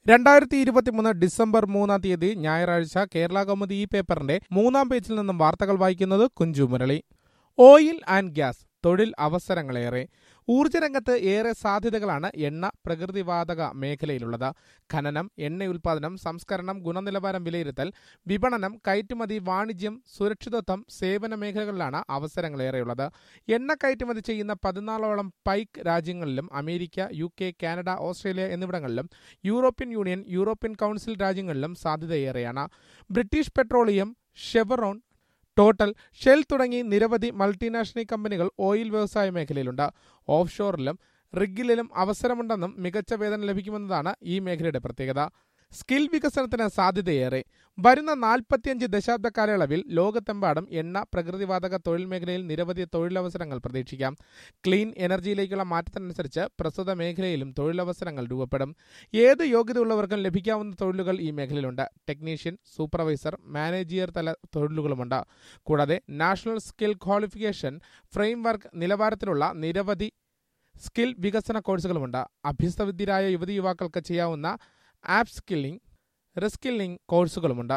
രണ്ടായിരത്തി ഇരുപത്തിമൂന്ന് ഡിസംബർ മൂന്നാം തീയതി ഞായറാഴ്ച കേരള കൗമുദി ഈ പേപ്പറിന്റെ മൂന്നാം പേജിൽ നിന്നും വാർത്തകൾ വായിക്കുന്നത് Kunju Murali oil and gas തൊഴിൽ അവസരങ്ങളേറെ ഊർജ്ജരംഗത്ത് ഏറെ സാധ്യതകളാണ് എണ്ണ പ്രകൃതിവാതക മേഖലയിലുള്ളത് ഖനനം എണ്ണ ഉൽപാദനം സംസ്കരണം ഗുണനിലവാരം വിലയിരുത്തൽ വിപണനം കയറ്റുമതി വാണിജ്യം സുരക്ഷിതത്വം സേവന മേഖലകളിലാണ് അവസരങ്ങളേറെയുള്ളത് എണ്ണ കയറ്റുമതി ചെയ്യുന്ന പതിനാലോളം പൈക്ക് രാജ്യങ്ങളിലും America U K Canada Australia എന്നിവിടങ്ങളിലും യൂറോപ്യൻ യൂണിയൻ യൂറോപ്യൻ കൗൺസിൽ രാജ്യങ്ങളിലും സാധ്യതയേറെയാണ് British petroleum Chevron Total Shell തുടങ്ങി നിരവധി മൾട്ടിനാഷണൽ കമ്പനികൾ ഓയിൽ വ്യവസായ മേഖലയിലുണ്ട് ഓഫ് ഷോറിലും റിഗിലും അവസരമുണ്ടെന്നും മികച്ച വേതനം ലഭിക്കുമെന്നതാണ് ഈ മേഖലയുടെ പ്രത്യേകത സ്കിൽ വികസനത്തിന് സാധ്യതയേറെ വരുന്ന നാൽപ്പത്തിയഞ്ച് ദശാബ്ദ കാലയളവിൽ ലോകത്തെമ്പാടും എണ്ണ പ്രകൃതിവാതക തൊഴിൽ മേഖലയിൽ നിരവധി തൊഴിലവസരങ്ങൾ പ്രതീക്ഷിക്കാം ക്ലീൻ എനർജിയിലേക്കുള്ള മാറ്റത്തിനനുസരിച്ച് പ്രസ്തുത മേഖലയിലും തൊഴിലവസരങ്ങൾ രൂപപ്പെടും ഏത് യോഗ്യതയുള്ളവർക്കും ലഭിക്കാവുന്ന തൊഴിലുകൾ ഈ മേഖലയിലുണ്ട് ടെക്നീഷ്യൻ സൂപ്പർവൈസർ മാനേജിയർ തല തൊഴിലുകളുമുണ്ട് കൂടാതെ നാഷണൽ സ്കിൽ ക്വാളിഫിക്കേഷൻ ഫ്രെയിംവർക്ക് നിലവാരത്തിലുള്ള നിരവധി സ്കിൽ വികസന കോഴ്സുകളുമുണ്ട് അഭ്യസ്തവിദ്യരായ യുവതി യുവാക്കൾക്ക് ചെയ്യാവുന്ന ആപ്പ് സ്കില്ലിംഗ് റിസ്കില്ലിംഗ് കോഴ്സുകളുമുണ്ട്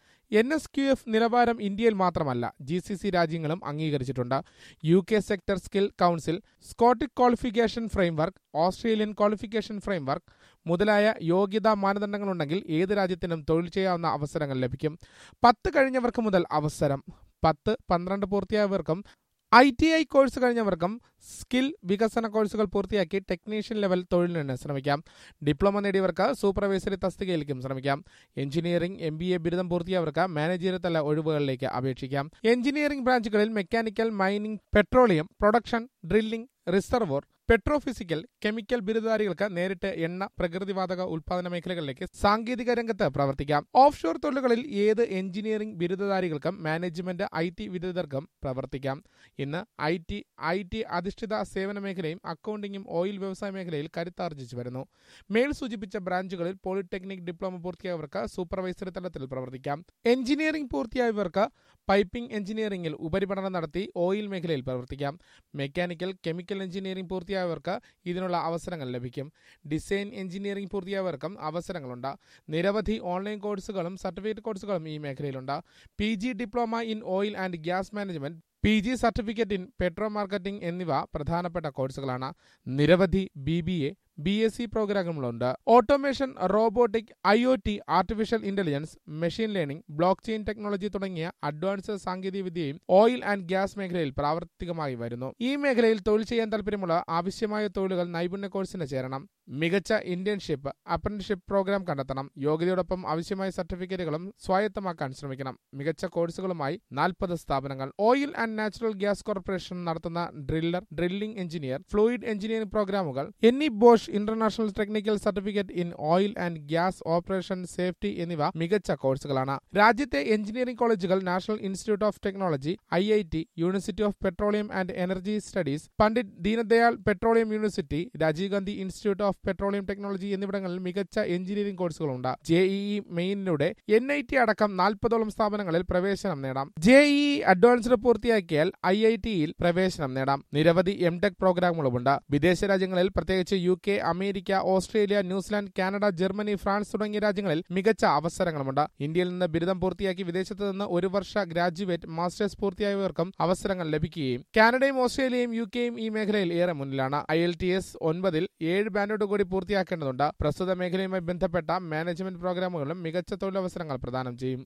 എൻ എസ് ക്യു എഫ് നിലവാരം ഇന്ത്യയിൽ മാത്രമല്ല ജി സി സി രാജ്യങ്ങളും അംഗീകരിച്ചിട്ടുണ്ട് U K sector skill council Scottish qualification framework Australian qualification framework മുതലായ യോഗ്യതാ മാനദണ്ഡങ്ങളുണ്ടെങ്കിൽ ഏത് രാജ്യത്തിനും തൊഴിൽ ചെയ്യാവുന്ന അവസരങ്ങൾ ലഭിക്കും പത്ത് കഴിഞ്ഞവർക്ക് മുതൽ അവസരം പത്ത് പന്ത്രണ്ട് പൂർത്തിയായവർക്കും ഐ ടി ഐ കോഴ്സ് കഴിഞ്ഞവർക്കും സ്കിൽ വികസന കോഴ്സുകൾ പൂർത്തിയാക്കി ടെക്നീഷ്യൻ ലെവൽ തൊഴിലിന് ശ്രമിക്കാം ഡിപ്ലോമ നേടിയവർക്ക് സൂപ്പർവൈസറി തസ്തികയിലേക്കും ശ്രമിക്കാം എഞ്ചിനീയറിംഗ് എം ബി എ ബിരുദം പൂർത്തിയായവർക്ക് മാനേജീരിയൽ തല ഒഴിവുകളിലേക്ക് അപേക്ഷിക്കാം എഞ്ചിനീയറിംഗ് ബ്രാഞ്ചുകളിൽ mechanical mining petroleum production drilling reservoir petrophysical chemical ബിരുദധാരികൾക്ക് നേരിട്ട് എണ്ണ പ്രകൃതിവാതക ഉൽപാദന മേഖലകളിലേക്ക് സാങ്കേതിക രംഗത്ത് പ്രവർത്തിക്കാം ഓഫ് ഷോർ തൊഴിലുകളിൽ ഏത് എഞ്ചിനീയറിംഗ് ബിരുദധാരികൾക്കും മാനേജ്മെന്റ് ഐ ടി ബിരുദർക്കും പ്രവർത്തിക്കാം ഇന്ന് ഐ ടി ഐ ടി അധിഷ്ഠിത സേവന മേഖലയും അക്കൗണ്ടിംഗും ഓയിൽ വ്യവസായ മേഖലയിൽ കരുത്താർജിച്ചു വരുന്നു മേൽ സൂചിപ്പിച്ച ബ്രാഞ്ചുകളിൽ പോളിടെക്നിക് ഡിപ്ലോമ പൂർത്തിയായവർക്ക് സൂപ്പർവൈസറി തലത്തിൽ പ്രവർത്തിക്കാം എഞ്ചിനീയറിംഗ് പൂർത്തിയായവർക്ക് പൈപ്പിംഗ് എഞ്ചിനീയറിംഗിൽ ഉപരിപഠനം നടത്തി ഓയിൽ മേഖലയിൽ പ്രവർത്തിക്കാം മെക്കാനിക്കൽ കെമിക്കൽ എഞ്ചിനീയറിംഗ് പൂർത്തിയായവർക്ക് ഇതിനുള്ള അവസരങ്ങൾ ലഭിക്കും ഡിസൈൻ എഞ്ചിനീയറിംഗ് പൂർത്തിയായവർക്കും അവസരങ്ങളുണ്ട് നിരവധി ഓൺലൈൻ കോഴ്സുകളും സർട്ടിഫിക്കറ്റ് കോഴ്സുകളും ഈ മേഖലയിലുണ്ട് P G diploma in oil and gas management P G certificate in petro marketing എന്നിവ പ്രധാനപ്പെട്ട കോഴ്സുകളാണ് നിരവധി B B A B S C പ്രോഗ്രാമുകളുണ്ട് automation robotic I O T artificial intelligence machine learning blockchain technology തുടങ്ങിയ advanced സാങ്കേതികവിദ്യയും oil and gas മേഖലയിൽ പ്രാവർത്തികമായി വരുന്നു ഈ മേഖലയിൽ തൊഴിൽ ചെയ്യാൻ താല്പര്യമുള്ള ആവശ്യമായ തൊഴിലുകൾ നൈപുണ്യ കോഴ്സിന് ചേരണം മികച്ച ഇന്റേൺഷിപ്പ് അപ്രന്റിഷിപ്പ് പ്രോഗ്രാം കണ്ടെത്തണം യോഗ്യതയോടൊപ്പം ആവശ്യമായ സർട്ടിഫിക്കറ്റുകളും സ്വായത്തമാക്കാൻ ശ്രമിക്കണം മികച്ച കോഴ്സുകളുമായി നാൽപ്പത് സ്ഥാപനങ്ങൾ oil and natural gas corporation നടത്തുന്ന driller drilling engineer fluid engineering പ്രോഗ്രാമുകൾ എന്നീ ബോഷ് international technical certificate in oil and gas operation safety എന്നിവ മികച്ച കോഴ്സുകളാണ് രാജ്യത്തെ എഞ്ചിനീയറിംഗ് കോളേജുകൾ national institute of technology I I T university of petroleum and energy studies Pandit Deendayal petroleum university Rajiv Gandhi institute of petroleum technology എന്നിവിടങ്ങളിൽ മികച്ച എഞ്ചിനീയറിംഗ് കോഴ്സുകളുണ്ട് ജെഇഇ മെയിനിലൂടെ എൻ ഐ ടി അടക്കം നാൽപ്പതോളം സ്ഥാപനങ്ങളിൽ പ്രവേശനം നേടാം ജെഇഇ അഡ്വാൻസ്ഡ് പൂർത്തിയാക്കിയാൽ ഐ ഐ ടിയിൽ പ്രവേശനം നേടാം നിരവധി എം ടെക് പ്രോഗ്രാമുകളുമുണ്ട് വിദേശ രാജ്യങ്ങളിൽ പ്രത്യേകിച്ച് U K America Australia New Zealand Canada Germany France തുടങ്ങിയ രാജ്യങ്ങളിൽ മികച്ച അവസരങ്ങളുമുണ്ട് ഇന്ത്യയിൽ നിന്ന് ബിരുദം പൂർത്തിയാക്കി വിദേശത്ത് നിന്ന് ഒരു വർഷ ഗ്രാജുവേറ്റ് മാസ്റ്റേഴ്സ് പൂർത്തിയായവർക്കും അവസരങ്ങൾ ലഭിക്കുകയും കാനഡയും ഓസ്ട്രേലിയയും യു കെയും ഈ മേഖലയിൽ ഏറെ മുന്നിലാണ് ഐ എൽ ടി എസ് ഒൻപതിൽ ഏഴ് ബാൻഡോട് കൂടി പൂർത്തിയാക്കേണ്ടതുണ്ട് പ്രസ്തുത മേഖലയുമായി ബന്ധപ്പെട്ട മാനേജ്മെന്റ് പ്രോഗ്രാമുകളും മികച്ച തൊഴിലവസരങ്ങൾ പ്രദാനം ചെയ്യും